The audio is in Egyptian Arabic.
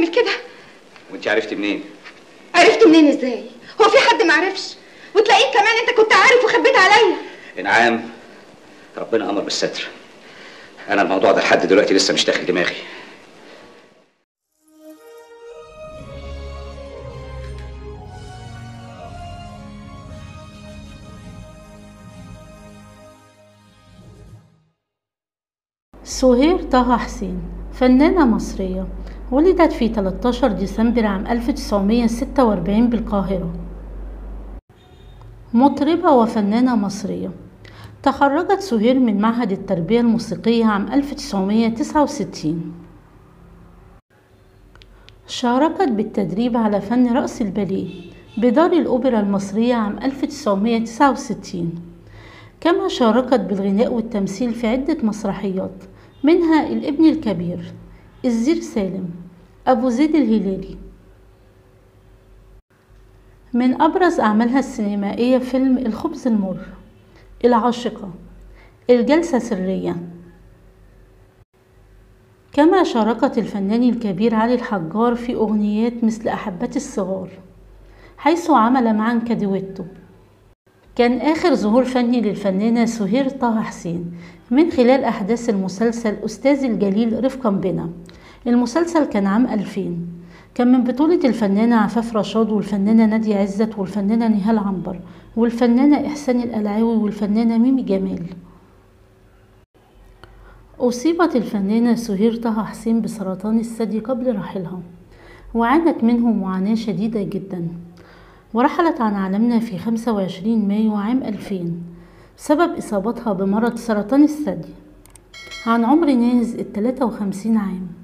تعمل كده وانت عرفتي منين عرفت منين ازاي هو في حد ما عرفش وتلاقيك كمان انت كنت عارف وخبيت عليا انعام ربنا امر بالستر انا الموضوع ده لحد دلوقتي لسه مش داخل دماغي سهير طه حسين فنانة مصرية ولدت في 13 ديسمبر عام 1946 بالقاهرة مطربة وفنانة مصرية تخرجت سهير من معهد التربية الموسيقية عام 1969 شاركت بالتدريب على فن رقص الباليه بدار الأوبرا المصرية عام 1969 كما شاركت بالغناء والتمثيل في عدة مسرحيات منها الابن الكبير الزير سالم أبو زيد الهلالي من أبرز أعمالها السينمائية فيلم الخبز المر العاشقة الجلسة سرية كما شاركت الفنان الكبير علي الحجار في أغنيات مثل أحبتي الصغار حيث عمل معا كدويتو كان آخر ظهور فني للفنانة سهير طه حسين من خلال أحداث المسلسل أستاذ الجليل رفقا بنا المسلسل كان عام 2000 كان من بطولة الفنانة عفاف رشاد والفنانة نادية عزت والفنانة نهال عنبر والفنانة إحسان القلعاوي والفنانة ميمي جمال أصيبت الفنانة سهير طه حسين بسرطان الثدي قبل رحيلها وعانت منه معاناة شديدة جدا ورحلت عن عالمنا في 25 مايو عام 2000 سبب إصابتها بمرض سرطان الثدي عن عمر ناهز ال 53 عام